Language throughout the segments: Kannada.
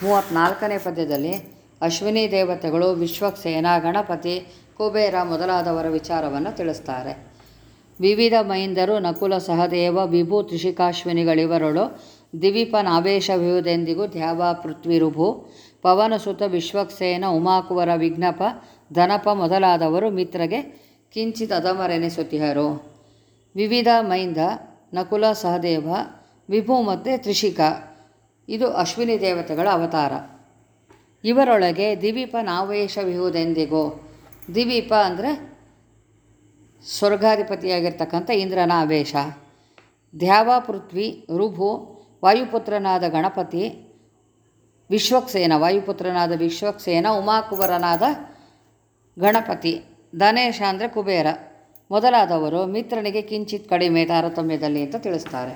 ಮೂವತ್ತ್ನಾಲ್ಕನೇ ಪದ್ಯದಲ್ಲಿ ಅಶ್ವಿನಿ ದೇವತೆಗಳು ವಿಶ್ವಕ್ಸೇನ ಗಣಪತಿ ಕುಬೇರ ಮೊದಲಾದವರ ವಿಚಾರವನ್ನು ತಿಳಿಸ್ತಾರೆ ವಿವಿಧ ಮೈಂದರು ನಕುಲ ಸಹದೇವ ವಿಭು ತ್ರಿಷಿಕಾಶ್ವಿನಿಗಳಿವರಳು ದಿವಿಪ ನಾವೇಶವಿಹುದೆಂದಿಗೂ ದ್ಯಾವ ಪೃಥ್ವಿರುಭು ಪವನಸುತ ವಿಶ್ವಕ್ಸೇನ ಉಮಾಕುವರ ವಿಘ್ನಪ ಧನಪ ಮೊದಲಾದವರು ಮಿತ್ರಗೆ ಕಿಂಚಿತ್ ಅದಮರೆನಿಸುತ್ತಿಹರು ವಿವಿಧ ಮೈಂದ ನಕುಲ ಸಹದೇವ ವಿಭು ಮತ್ತು ತ್ರಿಷಿಕ ಇದು ಅಶ್ವಿನಿ ದೇವತೆಗಳ ಅವತಾರ ಇವರೊಳಗೆ ದಿವೀಪ ನಾವೇಶವಿಹುದೆಂದಿಗೂ ದಿವೀಪ ಅಂದರೆ ಸ್ವರ್ಗಾಧಿಪತಿಯಾಗಿರ್ತಕ್ಕಂಥ ಇಂದ್ರನ ಆವೇಶ ದ್ಯಾವ ಪೃಥ್ವಿ ರುಭು ವಾಯುಪುತ್ರನಾದ ಗಣಪತಿ ವಿಶ್ವಕ್ಸೇನ ವಾಯುಪುತ್ರನಾದ ವಿಶ್ವಕ್ಸೇನ ಉಮಾಕುವರನಾದ ಗಣಪತಿ ಧನೇಶ ಅಂದರೆ ಕುಬೇರ ಮೊದಲಾದವರು ಮಿತ್ರನಿಗೆ ಕಿಂಚಿತ್ ಕಡಿಮೆ ತಾರತಮ್ಯದಲ್ಲಿ ಅಂತ ತಿಳಿಸ್ತಾರೆ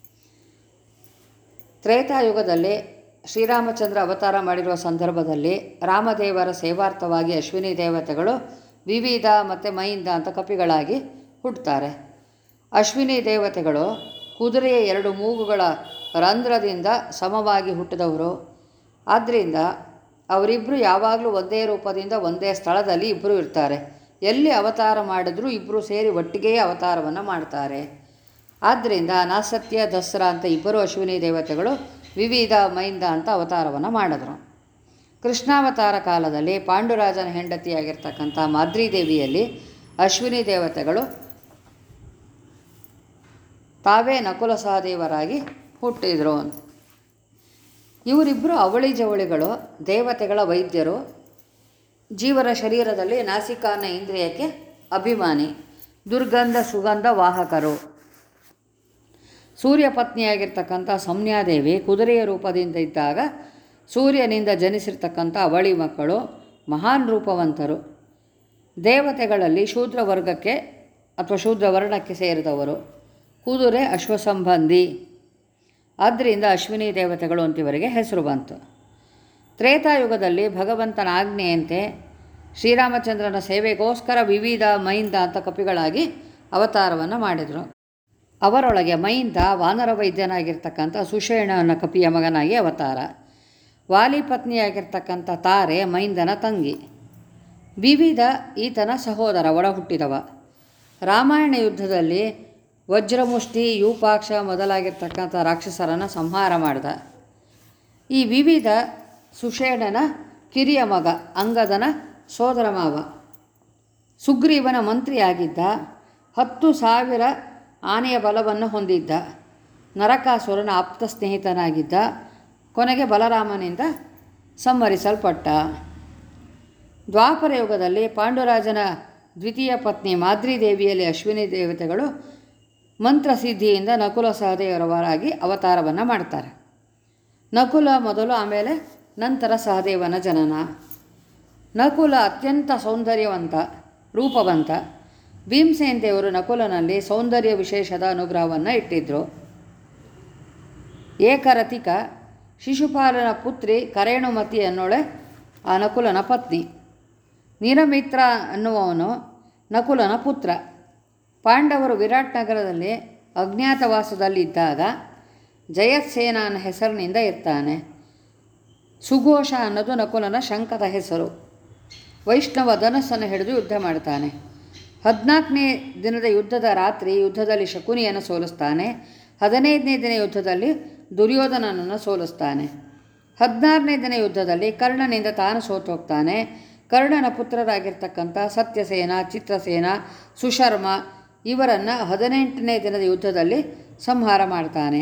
ತ್ರೇತಾಯುಗದಲ್ಲಿ ಶ್ರೀರಾಮಚಂದ್ರ ಅವತಾರ ಮಾಡಿರುವ ಸಂದರ್ಭದಲ್ಲಿ ರಾಮದೇವರ ಸೇವಾರ್ಥವಾಗಿ ಅಶ್ವಿನಿ ದೇವತೆಗಳು ವಿವಿಧ ಮತ್ತು ಮೈಂದ ಅಂತ ಕಪಿಗಳಾಗಿ ಹುಟ್ಟುತ್ತಾರೆ ಅಶ್ವಿನಿ ದೇವತೆಗಳು ಕುದುರೆಯ ಎರಡು ಮೂಗುಗಳ ರಂಧ್ರದಿಂದ ಸಮವಾಗಿ ಹುಟ್ಟಿದವರು ಆದ್ದರಿಂದ ಅವರಿಬ್ಬರು ಯಾವಾಗಲೂ ಒಂದೇ ರೂಪದಿಂದ ಒಂದೇ ಸ್ಥಳದಲ್ಲಿ ಇಬ್ಬರು ಇರ್ತಾರೆ ಎಲ್ಲಿ ಅವತಾರ ಮಾಡಿದ್ರೂ ಇಬ್ಬರು ಸೇರಿ ಒಟ್ಟಿಗೆಯೇ ಅವತಾರವನ್ನು ಮಾಡ್ತಾರೆ ಆದ್ದರಿಂದ ನಾಸತ್ಯ ದಸರಾ ಅಂತ ಇಬ್ಬರು ಅಶ್ವಿನಿ ದೇವತೆಗಳು ವಿವಿಧ ಮೈಂದ ಅಂತ ಅವತಾರವನ್ನು ಮಾಡಿದ್ರು ಕೃಷ್ಣಾವತಾರ ಕಾಲದಲ್ಲಿ ಪಾಂಡುರಾಜನ ಹೆಂಡತಿಯಾಗಿರ್ತಕ್ಕಂಥ ಮಾದ್ರಿದೇವಿಯಲ್ಲಿ ಅಶ್ವಿನಿ ದೇವತೆಗಳು ತಾವೇ ನಕುಲ ಸಹದೇವರಾಗಿ ಹುಟ್ಟಿದರು ಇವರಿಬ್ಬರು ಅವಳಿ ಜವಳಿಗಳು ದೇವತೆಗಳ ವೈದ್ಯರು ಜೀವನ ಶರೀರದಲ್ಲಿ ನಾಸಿಕಾನ ಇಂದ್ರಿಯಕ್ಕೆ ಅಭಿಮಾನಿ ದುರ್ಗಂಧ ಸುಗಂಧ ವಾಹಕರು ಸೂರ್ಯ ಪತ್ನಿಯಾಗಿರ್ತಕ್ಕಂಥ ಸಂಜ್ಞಾದೇವಿ ಕುದುರೆಯ ರೂಪದಿಂದ ಇದ್ದಾಗ ಸೂರ್ಯನಿಂದ ಜನಿಸಿರ್ತಕ್ಕಂಥ ಅವಳಿ ಮಕ್ಕಳು ಮಹಾನ್ ರೂಪವಂತರು ದೇವತೆಗಳಲ್ಲಿ ಶೂದ್ರ ವರ್ಗಕ್ಕೆ ಅಥವಾ ಶೂದ್ರ ವರ್ಣಕ್ಕೆ ಸೇರಿದವರು ಕುದುರೆ ಅಶ್ವಸಂಬಂಧಿ ಆದ್ದರಿಂದ ಅಶ್ವಿನಿ ದೇವತೆಗಳು ಅಂತ ಇವರಿಗೆ ಹೆಸರು ಬಂತು ತ್ರೇತಾಯುಗದಲ್ಲಿ ಭಗವಂತನ ಆಜ್ಞೆಯಂತೆ ಶ್ರೀರಾಮಚಂದ್ರನ ಸೇವೆಗೋಸ್ಕರ ವಿವಿಧ ಮೈಂದ ಅಂತ ಕಪಿಗಳಾಗಿ ಅವತಾರವನ್ನು ಮಾಡಿದರು ಅವರೊಳಗೆ ಮೈಂದ ವಾನರ ವೈದ್ಯನಾಗಿರ್ತಕ್ಕಂಥ ಸುಷೇಣ ಅನ್ನೋ ಕಪಿಯ ಮಗನಾಗಿ ಅವತಾರ ವಾಲಿ ಪತ್ನಿಯಾಗಿರ್ತಕ್ಕಂಥ ತಾರೆ ಮೈಂದನ ತಂಗಿ ವಿವಿಧ ಈತನ ಸಹೋದರ ಒಡ ಹುಟ್ಟಿದವ ರಾಮಾಯಣ ಯುದ್ಧದಲ್ಲಿ ವಜ್ರಮುಷ್ಟಿ ಯೂಪಾಕ್ಷ ಮೊದಲಾಗಿರ್ತಕ್ಕಂಥ ರಾಕ್ಷಸರನ್ನು ಸಂಹಾರ ಮಾಡಿದ ಈ ವಿವಿಧ ಸುಷೇಣನ ಕಿರಿಯ ಮಗ ಅಂಗದನ ಸೋದರ ಮಾವ ಸುಗ್ರೀವನ ಮಂತ್ರಿಯಾಗಿದ್ದ ಹತ್ತು ಸಾವಿರ ಆನೆಯ ಬಲವನ್ನು ಹೊಂದಿದ್ದ ನರಕಾಸುರನ ಆಪ್ತ ಸ್ನೇಹಿತನಾಗಿದ್ದ ಕೊನೆಗೆ ಬಲರಾಮನಿಂದ ಸಂಹರಿಸಲ್ಪಟ್ಟ ದ್ವಾಪರ ಯುಗದಲ್ಲಿ ಪಾಂಡುರಾಜನ ದ್ವಿತೀಯ ಪತ್ನಿ ಮಾದ್ರಿದೇವಿಯಲ್ಲಿ ಅಶ್ವಿನಿ ದೇವತೆಗಳು ಮಂತ್ರಸಿದ್ಧಿಯಿಂದ ನಕುಲ ಸಹದೇವರವರಾಗಿ ಅವತಾರವನ್ನು ಮಾಡ್ತಾರೆ ನಕುಲ ಮೊದಲು ಆಮೇಲೆ ನಂತರ ಸಹದೇವನ ಜನನ ನಕುಲ ಅತ್ಯಂತ ಸೌಂದರ್ಯವಂತ ರೂಪವಂತ ಭೀಮಸೇನ್ ದೇವರು ನಕುಲನಲ್ಲಿ ಸೌಂದರ್ಯ ವಿಶೇಷದ ಅನುಗ್ರಹವನ್ನು ಇಟ್ಟಿದ್ದರು ಏಕರತಿಕ ಶಿಶುಪಾಲನ ಪುತ್ರಿ ಕರೇಣುಮತಿ ಅನ್ನೋಳೆ ಆ ನಕುಲನ ಪತ್ನಿ ನೀರಮಿತ್ರ ಅನ್ನುವವನು ನಕುಲನ ಪುತ್ರ ಪಾಂಡವರು ವಿರಾಟ್ ನಗರದಲ್ಲಿ ಅಜ್ಞಾತವಾಸದಲ್ಲಿದ್ದಾಗ ಜಯತ್ಸೇನ ಅನ್ನೋ ಹೆಸರಿನಿಂದ ಇರ್ತಾನೆ ಸುಘೋಷ ಅನ್ನೋದು ನಕುಲನ ಶಂಕದ ಹೆಸರು ವೈಷ್ಣವ ಧನಸ್ಸನ್ನು ಹಿಡಿದು ಯುದ್ಧ ಮಾಡ್ತಾನೆ ಹದಿನಾಲ್ಕನೇ ದಿನದ ಯುದ್ಧದ ರಾತ್ರಿ ಯುದ್ಧದಲ್ಲಿ ಶಕುನಿಯನ್ನು ಸೋಲಿಸ್ತಾನೆ ಹದಿನೈದನೇ ದಿನ ಯುದ್ಧದಲ್ಲಿ ದುರ್ಯೋಧನನನ್ನು ಸೋಲಿಸ್ತಾನೆ ಹದಿನಾರನೇ ದಿನ ಯುದ್ಧದಲ್ಲಿ ಕರ್ಣನಿಂದ ತಾನು ಸೋತು ಹೋಗ್ತಾನೆ ಕರ್ಣನ ಪುತ್ರರಾಗಿರ್ತಕ್ಕಂಥ ಸತ್ಯಸೇನ ಚಿತ್ರಸೇನ ಸುಶರ್ಮ ಇವರನ್ನು ಹದಿನೆಂಟನೇ ದಿನದ ಯುದ್ಧದಲ್ಲಿ ಸಂಹಾರ ಮಾಡ್ತಾನೆ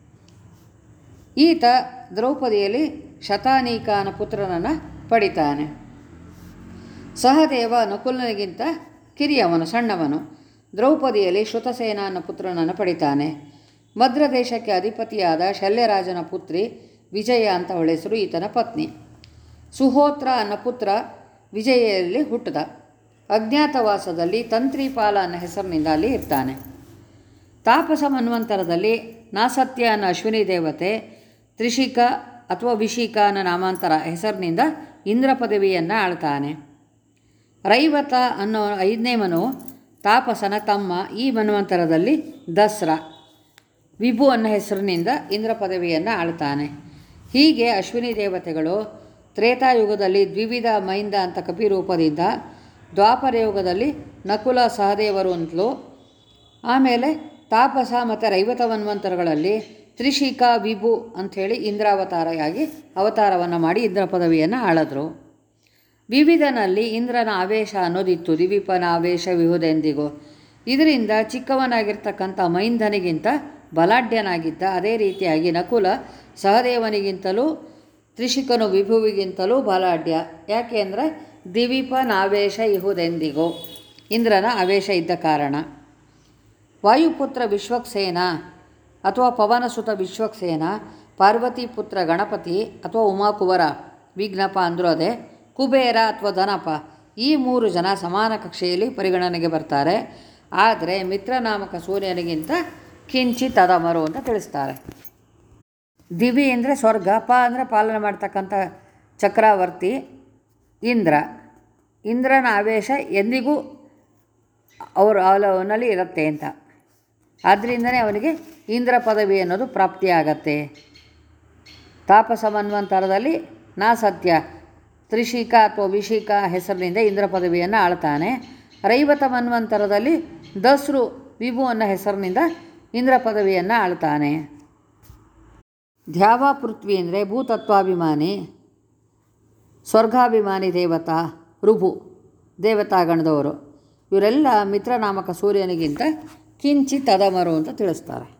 ಈತ ದ್ರೌಪದಿಯಲ್ಲಿ ಶತಾನೀಕಾನ ಪುತ್ರನನ್ನು ಪಡಿತಾನೆ ಸಹದೇವ ನಕುಲನಿಗಿಂತ ಕಿರಿಯವನು ಸಣ್ಣವನು ದ್ರೌಪದಿಯಲ್ಲಿ ಶ್ರುತಸೇನ ಅನ್ನೋ ಪುತ್ರನನ್ನು ಪಡಿತಾನೆ ಮದ್ರ ದೇಶಕ್ಕೆ ಅಧಿಪತಿಯಾದ ಶಲ್ಯರಾಜನ ಪುತ್ರಿ ವಿಜಯ ಅಂತ ಅವಳ ಹೆಸರು ಈತನ ಪತ್ನಿ ಸುಹೋತ್ರ ಅನ್ನೋ ಪುತ್ರ ವಿಜಯಲ್ಲಿ ಹುಟ್ಟಿದ ಅಜ್ಞಾತವಾಸದಲ್ಲಿ ತಂತ್ರಿಪಾಲ ಅನ್ನೋ ಹೆಸರಿನಿಂದ ಅಲ್ಲಿ ಇರ್ತಾನೆ ತಾಪಸ ಮನ್ವಂತರದಲ್ಲಿ ನಾಸತ್ಯ ಅನ್ನೋ ಅಶ್ವಿನಿ ದೇವತೆ ತ್ರಿಷಿಕ ಅಥವಾ ವಿಶಿಕ ಅನ್ನೋ ನಾಮಾಂತರ ಹೆಸರಿನಿಂದ ಇಂದ್ರ ಪದವಿಯನ್ನು ಆಳ್ತಾನೆ ರೈವತ ಅನ್ನೋ ಐದನೇ ಮನು ತಾಪಸನ ತಮ್ಮ ಈ ಮನ್ವಂತರದಲ್ಲಿ ದಸ್ರ ವಿಭು ಅನ್ನೋ ಹೆಸರಿನಿಂದ ಇಂದ್ರ ಪದವಿಯನ್ನು ಆಳ್ತಾನೆ ಹೀಗೆ ಅಶ್ವಿನಿ ದೇವತೆಗಳು ತ್ರೇತಾಯುಗದಲ್ಲಿ ದ್ವಿವಿಧ ಮೈಂದ ಅಂತ ಕಪಿರೂಪದಿಂದ ದ್ವಾಪರ ಯುಗದಲ್ಲಿ ನಕುಲ ಸಹದೇವರು ಅಂತಲೂ ಆಮೇಲೆ ತಾಪಸ ಮತ್ತು ರೈವತ ಮನ್ವಂತರಗಳಲ್ಲಿ ತ್ರಿಶಿಖ ವಿಭು ಅಂಥೇಳಿ ಇಂದ್ರಾವತಾರಿಯಾಗಿ ಅವತಾರವನ್ನು ಮಾಡಿ ಇಂದ್ರ ಪದವಿಯನ್ನು ಆಳಿದ್ರು ವಿವಿಧನಲ್ಲಿ ಇಂದ್ರನ ಆವೇಶ ಅನ್ನೋದಿತ್ತು ದಿವೀಪನ ಆವೇಶ ವಿಹುದೆಂದಿಗೂ ಇದರಿಂದ ಚಿಕ್ಕವನಾಗಿರ್ತಕ್ಕಂಥ ಮೈಂಧನಿಗಿಂತ ಬಲಾಢ್ಯನಾಗಿದ್ದ ಅದೇ ರೀತಿಯಾಗಿ ನಕುಲ ಸಹದೇವನಿಗಿಂತಲೂ ತ್ರಿಶಿಖನು ವಿಭುವಿಗಿಂತಲೂ ಬಲಾಢ್ಯ ಯಾಕೆ ಅಂದರೆ ದಿವೀಪನಾವೇಶ ಇಹುದೆಂದಿಗೂ ಇಂದ್ರನ ಆವೇಶ ಇದ್ದ ಕಾರಣ ವಾಯುಪುತ್ರ ವಿಶ್ವಕ್ಸೇನ ಅಥವಾ ಪವನಸುತ ವಿಶ್ವಕ್ಸೇನ ಪಾರ್ವತಿ ಪುತ್ರ ಗಣಪತಿ ಅಥವಾ ಉಮಾಕುವರ ವಿಘ್ನಪ ಅಂದರೂ ಅದೇ ಕುಬೇರ ಅಥವಾ ಧನಪ ಈ ಮೂರು ಜನ ಸಮಾನ ಕಕ್ಷೆಯಲ್ಲಿ ಪರಿಗಣನೆಗೆ ಬರ್ತಾರೆ ಆದರೆ ಮಿತ್ರನಾಮಕ ಸೂರ್ಯನಿಗಿಂತ ಕಿಂಚಿತ್ ಅದಮರು ಅಂತ ತಿಳಿಸ್ತಾರೆ ದಿವಿ ಅಂದರೆ ಸ್ವರ್ಗ ಪ ಅಂದರೆ ಪಾಲನೆ ಮಾಡ್ತಕ್ಕಂಥ ಚಕ್ರವರ್ತಿ ಇಂದ್ರ ಇಂದ್ರನ ಆವೇಶ ಎಂದಿಗೂ ಅವರು ಅವನಲ್ಲಿ ಇರುತ್ತೆ ಅಂತ ಆದ್ದರಿಂದನೇ ಅವನಿಗೆ ಇಂದ್ರ ಪದವಿ ಅನ್ನೋದು ಪ್ರಾಪ್ತಿಯಾಗತ್ತೆ ತಾಪಸ ಮನ್ವಂತರದಲ್ಲಿ ನಾ ಸತ್ಯ ತ್ರಿಶಿಖ ಅಥವಾ ವಿಶಿಖ ಹೆಸರಿನಿಂದ ಇಂದ್ರ ಪದವಿಯನ್ನು ಆಳ್ತಾನೆ ರೈವತ ಮನ್ವಂತರದಲ್ಲಿ ದಸ್ರು ವಿಭು ಅನ್ನೋ ಹೆಸರಿನಿಂದ ಇಂದ್ರ ಪದವಿಯನ್ನು ಆಳ್ತಾನೆ ದ್ಯಾವ ಪೃಥ್ವಿ ಅಂದರೆ ಭೂತತ್ವಾಭಿಮಾನಿ ಸ್ವರ್ಗಾಭಿಮಾನಿ ದೇವತಾ ರುಭು ದೇವತಾಗಣದವರು ಇವರೆಲ್ಲ ಮಿತ್ರನಾಮಕ ಸೂರ್ಯನಿಗಿಂತ ಕಿಂಚಿತ್ ಅದಮರು ಅಂತ ತಿಳಿಸ್ತಾರೆ